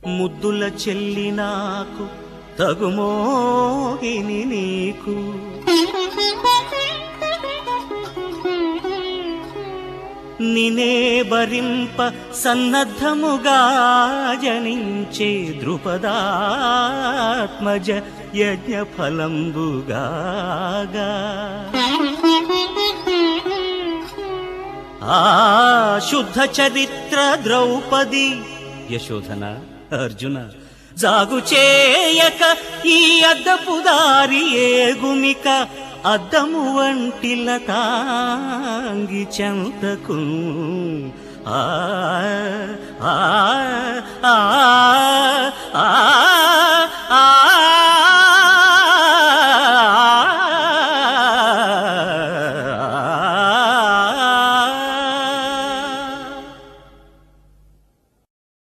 ముద్దుల చెల్లి నాకు తగుమోగిని నీకు నినే భరింప సన్నద్ధముగా జనించే ద్రుపదాత్మజ యజ్ఞ ఫలంబుగాగా ఆ శుద్ధ చరిత్ర ద్రౌపది యశోధన అర్జున జాగు చేయక ఈ అద్దపు దారి ఏగుమిక అద్దము వంటిల తాంగి చెంతకు ఆ ఆ ఆ ఆ